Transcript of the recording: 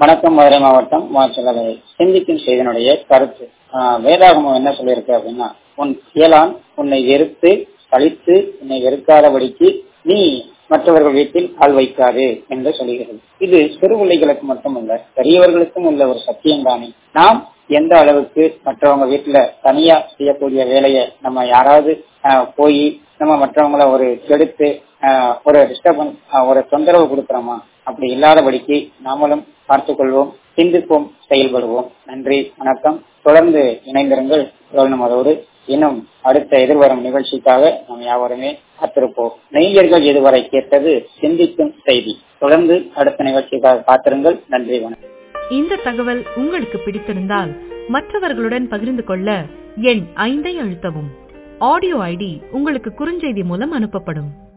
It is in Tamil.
வணக்கம் மதுரை மாவட்டம் மாச்சலவை சிந்திக்கும் செய்தனுடைய கருத்து ஆஹ் வேதாகமம் என்ன சொல்லியிருக்கு அப்படின்னா உன் இயலான் உன்னை வெறுத்து கழித்து உன்னை வெறுக்காதபடிக்கு நீ மற்றவர்கள் வீட்டில் கால் வைக்காது என்று சொல்லுகிறது இது சிறு பிள்ளைகளுக்கு மட்டுமல்ல பெரியவர்களுக்கும் உள்ள ஒரு சத்தியம் தானே நாம் எந்த அளவுக்கு மற்றவங்க வீட்டுல தனியா செய்யக்கூடிய வேலையை நம்ம யாராவது போய் நம்ம மற்றவங்கள ஒரு கெடுத்து ஆஹ் ஒரு டிஸ்டர்பன்ஸ் ஒரு தொந்தரவு கொடுக்கிறோமா அப்படி இல்லாதபடிக்கு நாமளும் பார்த்துக் கொள்வோம் சிந்திப்போம் செயல்படுவோம் நன்றி வணக்கம் தொடர்ந்து இணைந்திருங்கள் அதோடு இன்னும் அடுத்த எதிர்வரும் நிகழ்ச்சிக்காக நாம் யாவருமே காத்திருப்போம் நெய்யர்கள் இதுவரை கேட்டது சிந்திக்கும் செய்தி தொடர்ந்து அடுத்த நிகழ்ச்சிக்காக காத்திருங்கள் நன்றி வணக்கம் இந்த தகவல் உங்களுக்கு பிடித்திருந்தால் மற்றவர்களுடன் பகிர்ந்து கொள்ள எண் ஐந்தை அழுத்தவும் ஆடியோ ஐடி உங்களுக்கு குறுஞ்செய்தி மூலம் அனுப்பப்படும்